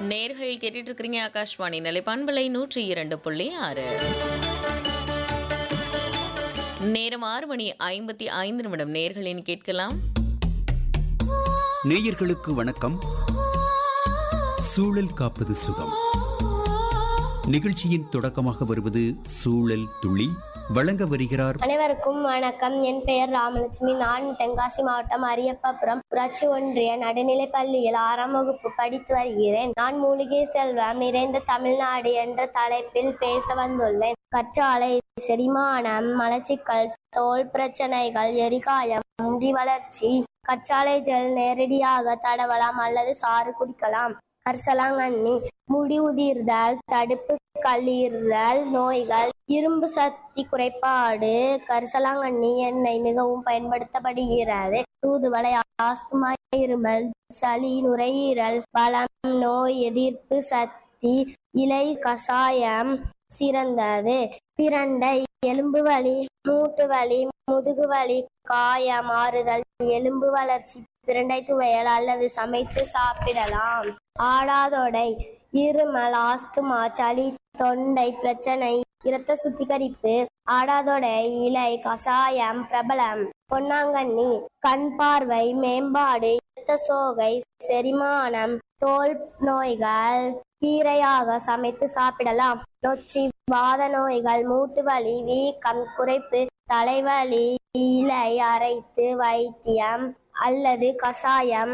நேர்கள் கேட்டுட்டு இருக்கிறீங்க ஆகாஷ்வாணி நிலைப்பான்பலை நூற்றி இரண்டு புள்ளி ஆறு நேரம் ஆறு மணி ஐம்பத்தி ஐந்து நிமிடம் நேர்களின் கேட்கலாம் நேயர்களுக்கு வணக்கம் சூழல் காப்பது சுகம் நிகழ்ச்சியின் தொடக்கமாக வருவது சூழல் துளி வழங்க வருகிறார் அனைவருக்கும் வணக்கம் என் பெயர் ராமலட்சுமி நான் தென்காசி மாவட்டம் அரியப்பாபுரம் ஊராட்சி ஒன்றிய நடுநிலைப் பள்ளியில் ஆறாம் வகுப்பு படித்து வருகிறேன் நான் மூலிகை செல்வம் நிறைந்த தமிழ்நாடு என்ற தலைப்பில் பேச வந்துள்ளேன் கற்றாழை செரிமானம் மலச்சிக்கல் தோல் பிரச்சனைகள் எரிகாயம் முடி வளர்ச்சி கற்றாழை ஜெல் நேரடியாக தடவலாம் அல்லது சாறு குடிக்கலாம் கரிசலாங்கண்ணி முடி உதிர்தல் தடுப்பு கல்லீரல் நோய்கள் இரும்பு சக்தி குறைபாடு கரிசலாங்கண்ணி எண்ணெய் மிகவும் பயன்படுத்தப்படுகிறது தூதுவளை ஆஸ்துமா இருமல் சளி நுரையீரல் பலம் நோய் எதிர்ப்பு சக்தி இலை கஷாயம் சிறந்தது பிரண்டை எலும்பு வலி மூட்டு வலி முதுகு வலி காயம் ஆறுதல் எலும்பு வளர்ச்சி பிரண்டை துவையல் அல்லது சமைத்து சாப்பிடலாம் ஆடாதொடை இருமல் ஆஸ்துமா சளி தொண்டை பிரச்சனை இரத்த சுத்திகரிப்பு ஆடாதொடை இலை கஷாயம் பிரபலம் பொன்னாங்கண்ணி கண் பார்வை மேம்பாடு இரத்த சோகை செரிமானம் தோல் நோய்கள் கீரையாக சமைத்து சாப்பிடலாம் நொச்சி வாத நோய்கள் மூட்டு வலி வீக்கம் குறைப்பு தலைவலி இலை அரைத்து வைத்தியம் அல்லது கஷாயம்